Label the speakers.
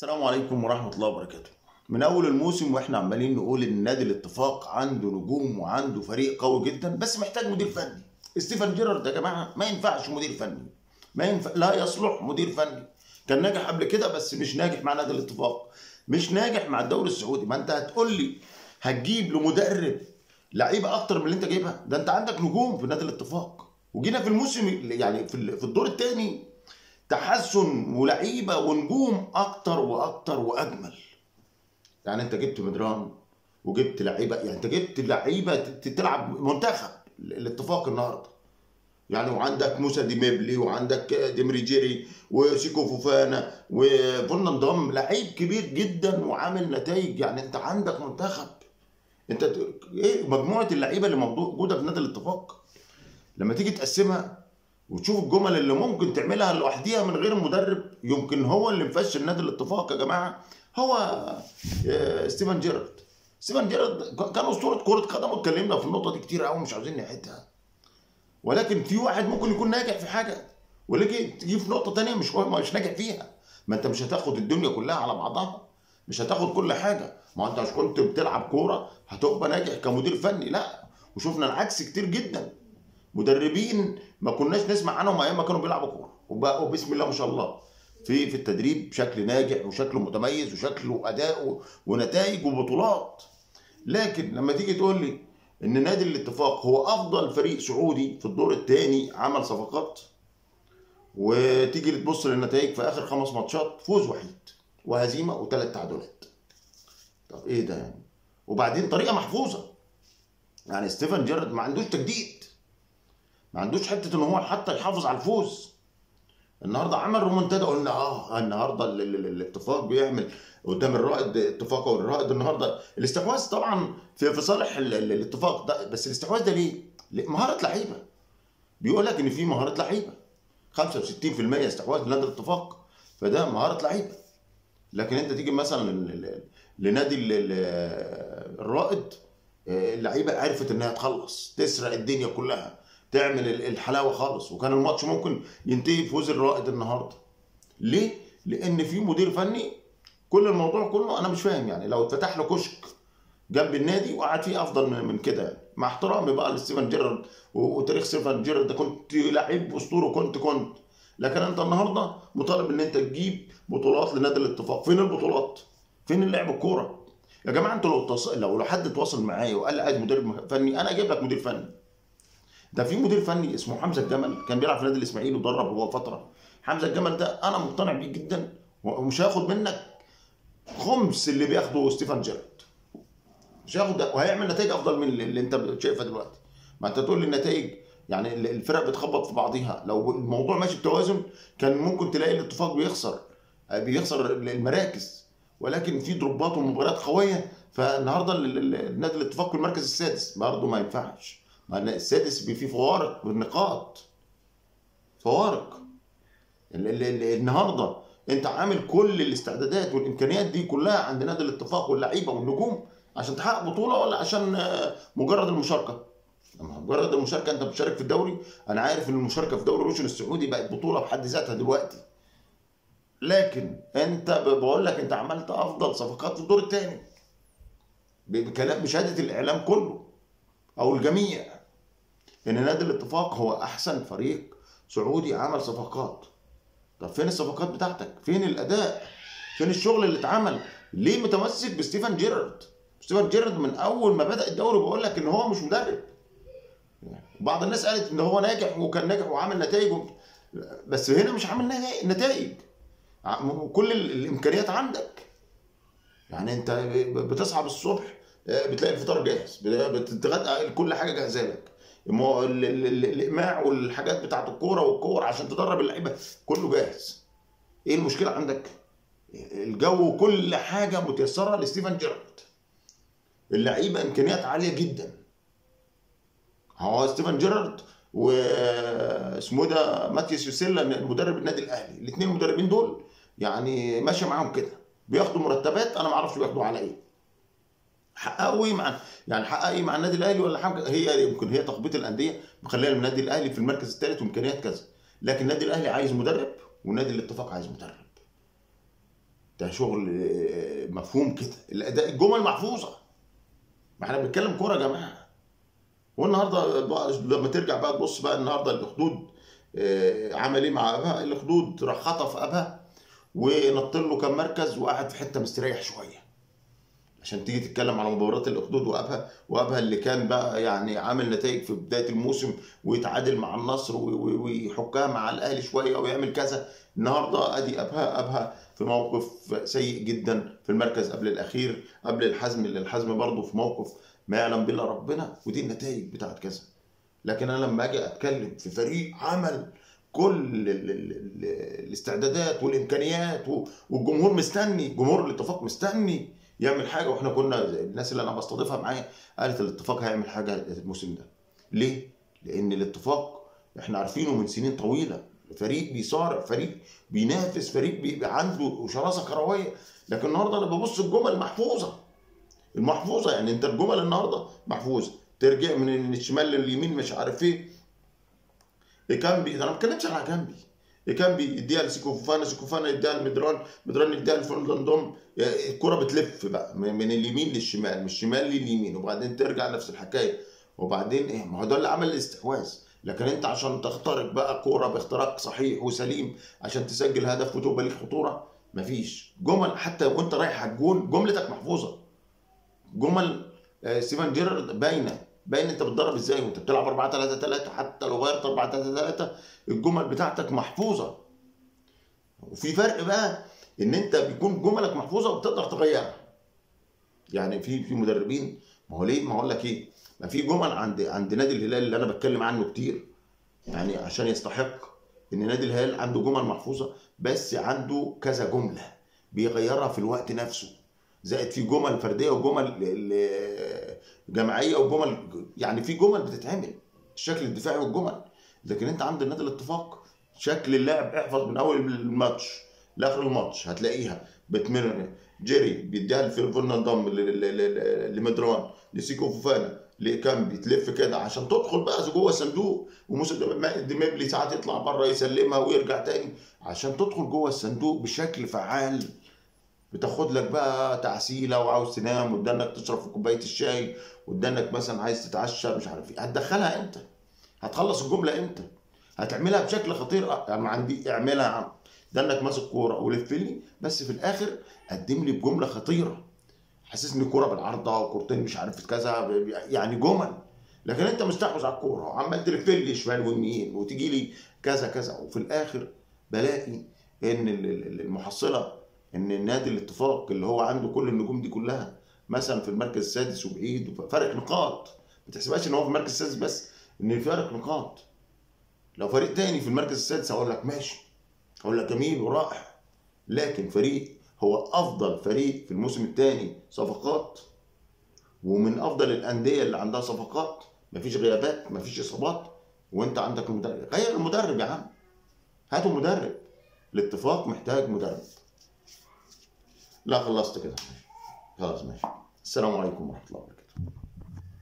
Speaker 1: السلام عليكم ورحمة الله وبركاته. من أول الموسم وإحنا عمالين نقول إن نادي الاتفاق عنده نجوم وعنده فريق قوي جدا بس محتاج مدير فني. ستيفن جيرارد يا جماعة ما ينفعش مدير فني. ما ينفع لا يصلح مدير فني. كان ناجح قبل كده بس مش ناجح مع نادي الاتفاق. مش ناجح مع الدوري السعودي، ما أنت هتقول لي هتجيب لمدرب لعيبة أكتر من اللي أنت جايبها، ده أنت عندك نجوم في نادي الاتفاق. وجينا في الموسم يعني في في الدور الثاني تحسن ولعيبه ونجوم اكتر واكتر واجمل يعني انت جبت مدران وجبت لعيبه يعني انت جبت لعيبه ت- تلعب منتخب الاتفاق النهارده يعني وعندك موسى ديمبلي وعندك ديمري جيري وسيكو فوفانا وفولنا ضم لعيب كبير جدا وعامل نتائج يعني انت عندك منتخب انت ت- ايه مجموعه اللعيبه اللي موجوده في نادي الاتفاق لما تيجي تقسمها وتشوف الجمل اللي ممكن تعملها لوحديها من غير مدرب يمكن هو اللي مفشل نادي الاتفاق يا جماعه هو آه، ستيفن جيرارد ستيفن جيرارد كان اسطوره كره قدم واتكلمنا في النقطه دي كتير قوي مش عاوزين نعيدها ولكن في واحد ممكن يكون ناجح في حاجه ولكن تيجي في نقطه تانية مش هو مش ناجح فيها ما انت مش هتاخد الدنيا كلها على بعضها مش هتاخد كل حاجه ما انت مش كنت بتلعب كوره هتبقى ناجح كمدير فني لا وشفنا العكس كتير جدا مدربين ما كناش نسمع عنهم ايام ما كانوا بيلعبوا كوره وبقوا بسم الله ما شاء الله في في التدريب بشكل ناجح وشكله متميز وشكله اداء ونتائج وبطولات لكن لما تيجي تقول لي ان نادي الاتفاق هو افضل فريق سعودي في الدور الثاني عمل صفقات وتيجي تبص للنتائج في اخر خمس ماتشات فوز وحيد وهزيمه وثلاث تعادلات طب ايه ده يعني وبعدين طريقه محفوظه يعني ستيفن جيرارد ما عندوش تجديد ما عندوش حته ان هو حتى يحافظ على الفوز النهارده عمل رومنتادا قلنا اه النهارده ال- ال- ال- الاتفاق بيعمل قدام الرائد اتفاق والرائد النهارده الاستحواذ طبعا في في صالح ال- ال- الاتفاق ده بس الاستحواذ ده ليه؟ ليه؟ مهاره لعيبه بيقول لك ان في مهاره لعيبه 65% استحواذ لنادي الاتفاق فده مهاره لعيبه لكن انت تيجي مثلا ل- ل- لنادي ال- ال- الرائد آه، اللعيبه عرفت انها تخلص تسرق الدنيا كلها تعمل ال- الحلاوه خالص وكان الماتش ممكن ينتهي بفوز الرائد النهارده ليه؟ لان في مدير فني كل الموضوع كله انا مش فاهم يعني لو اتفتح له كشك جنب النادي وقعد فيه افضل من من كده يعني. مع احترامي بقى لستيفن جيرارد و- وتاريخ ستيفن جيرارد ده كنت لعيب اسطوره كنت كنت لكن انت النهارده مطالب ان انت تجيب بطولات لنادي الاتفاق فين البطولات؟ فين اللعب الكوره؟ يا جماعه انتوا لو تص... لو لو حد تواصل معايا وقال لي عايز مدرب فني انا اجيب لك مدير فني ده في مدير فني اسمه حمزه الجمل كان بيلعب في نادي الاسماعيلي ودرب هو فتره حمزه الجمل ده انا مقتنع بيه جدا ومش هياخد منك خمس اللي بياخده ستيفن جيرارد مش هياخد ده وهيعمل نتائج افضل من اللي اللي انت شايفها دلوقتي ما انت تقول لي النتائج يعني ال- الفرق بتخبط في بعضيها لو الموضوع ماشي بتوازن كان ممكن تلاقي الاتفاق بيخسر بيخسر المراكز ولكن في دروبات ومباريات قويه فالنهارده ال- ال- النادي الاتفاق في المركز السادس برضه ما ينفعش ما السادس بي- فيه فوارق بالنقاط فوارق ال- ال- ال- النهارده انت عامل كل الاستعدادات والامكانيات دي كلها عند نادي الاتفاق واللعيبه والنجوم عشان تحقق بطوله ولا عشان آه، مجرد المشاركه؟ لما مجرد المشاركه انت بتشارك في الدوري انا عارف ان المشاركه في دوري روشن السعودي بقت بطوله بحد ذاتها دلوقتي لكن انت ب- بقول لك انت عملت افضل صفقات في الدور الثاني بكلام بشهاده الاعلام كله او الجميع ان نادي الاتفاق هو احسن فريق سعودي عمل صفقات طب فين الصفقات بتاعتك فين الاداء فين الشغل اللي اتعمل ليه متمسك بستيفن جيرارد ستيفن جيرارد من اول ما بدا الدوري بقول لك ان هو مش مدرب بعض الناس قالت ان هو ناجح وكان ناجح وعامل نتائج و... بس هنا مش عامل نتائج- نتائج ع- كل ال- الامكانيات عندك يعني انت ب- بتصحى الصبح بتلاقي الفطار جاهز بتتغدى كل حاجه جاهزه لك المو- ال- ال- ال- الاقماع والحاجات بتاعت الكوره والكور عشان تدرب اللعيبه كله جاهز ايه المشكله عندك الجو وكل حاجه متيسره لستيفن جيرارد اللعيبه امكانيات عاليه جدا هو ستيفن جيرارد واسمه ده ماتياس يوسيلا مدرب النادي الاهلي الاثنين المدربين دول يعني ماشي معاهم كده بياخدوا مرتبات انا ما اعرفش بياخدوا على ايه حققوا ايه مع يعني حقق ايه مع النادي الاهلي ولا حاجه هي يمكن هي تخبيط الانديه مخليه النادي الاهلي في المركز الثالث وامكانيات كذا لكن النادي الاهلي عايز مدرب والنادي الاتفاق عايز مدرب ده شغل آه، مفهوم كده الاداء الجمل محفوظه ما احنا بنتكلم كوره يا جماعه والنهارده بقى لما ترجع بقى تبص بقى النهارده الاخدود آه، عمل ايه مع ابها الاخدود راح خطف ابها ونط له كام مركز وقعد في حته مستريح شويه عشان تيجي تتكلم على مباراه الاخدود وابها وابها اللي كان بقى يعني عامل نتائج في بدايه الموسم ويتعادل مع النصر و- و- ويحكها مع الاهلي شويه ويعمل كذا النهارده ادي ابها ابها في موقف سيء جدا في المركز قبل الاخير قبل الحزم اللي الحزم برضه في موقف ما يعلم بالله ربنا ودي النتائج بتاعت كذا لكن انا لما اجي اتكلم في فريق عمل كل ال- ال- ال- الاستعدادات والامكانيات و- والجمهور مستني جمهور الاتفاق مستني يعمل حاجه واحنا كنا الناس اللي انا بستضيفها معايا قالت الاتفاق هيعمل حاجه الموسم ده ليه لان الاتفاق احنا عارفينه من سنين طويله فريق بيصارع فريق بينافس فريق بيبقى عنده شراسه كرويه لكن النهارده انا ببص الجمل محفوظه المحفوظه يعني انت الجمل النهارده محفوظه ترجع من الشمال لليمين مش عارف ايه كامبي انا ما بتكلمش على كامبي كامبي يديها لسيكو فوفانا سيكو فوفانا يديها لمدران مدران يديها لفرندوم الكره بتلف بقى من من اليمين للشمال من الشمال لليمين وبعدين ترجع نفس الحكايه وبعدين ايه ما هو ده اللي عمل الاستحواذ لكن انت عشان تخترق بقى كوره باختراق صحيح وسليم عشان تسجل هدف وتبقى ليك خطوره مفيش جمل حتى وانت رايح على الجون جملتك محفوظه جمل آه، ستيفن جيرارد باينه باين انت بتدرب ازاي وانت بتلعب 4 3 3 حتى لو غيرت 4 3 3 الجمل بتاعتك محفوظه وفي فرق بقى ان انت بيكون جملك محفوظه وبتقدر تغيرها يعني في في مدربين ما هو ليه ما اقول لك ايه ما في جمل عند عند نادي الهلال اللي انا بتكلم عنه كتير يعني عشان يستحق ان نادي الهلال عنده جمل محفوظه بس عنده كذا جمله بيغيرها في الوقت نفسه زائد في جمل فرديه وجمل ل- ل- جماعيه وجمل يعني في جمل بتتعمل الشكل الدفاعي والجمل لكن انت عند النادي الاتفاق شكل اللاعب احفظ من اول الماتش لاخر الماتش هتلاقيها بتمر جيري بيديها لفرناندوم ل- ل- ل- لمدران لسيكو فوفانا لكامبي تلف كده عشان تدخل بقى جوه الصندوق وموسى ديمبلي ساعات يطلع بره يسلمها ويرجع تاني عشان تدخل جوه الصندوق بشكل فعال بتاخد لك بقى تعسيله وعاوز تنام وادانك تشرب في كوبايه الشاي وادانك مثلا عايز تتعشى مش عارف ايه هتدخلها امتى؟ هتخلص الجمله امتى؟ هتعملها بشكل خطير آه، يعني عندي اعملها يا عم ده انك ماسك كوره ولف لي بس في الاخر قدم لي بجمله خطيره حسسني كوره بالعارضه وكورتين مش عارف كذا يعني جمل لكن انت مستحوذ على الكوره وعمال تلف لي شمال ويمين وتيجي لي كذا كذا وفي الاخر بلاقي ان ال- ال- المحصله ان النادي الاتفاق اللي هو عنده كل النجوم دي كلها مثلا في المركز السادس وبعيد فرق نقاط ما تحسبهاش ان هو في المركز السادس بس ان فارق نقاط لو فريق تاني في المركز السادس هقول لك ماشي هقول لك جميل ورائع لكن فريق هو افضل فريق في الموسم الثاني صفقات ومن افضل الانديه اللي عندها صفقات مفيش غيابات مفيش اصابات وانت عندك المدرب غير المدرب يا عم هاتوا مدرب الاتفاق محتاج مدرب لا خلصت كده خلاص ماشي السلام عليكم ورحمه الله وبركاته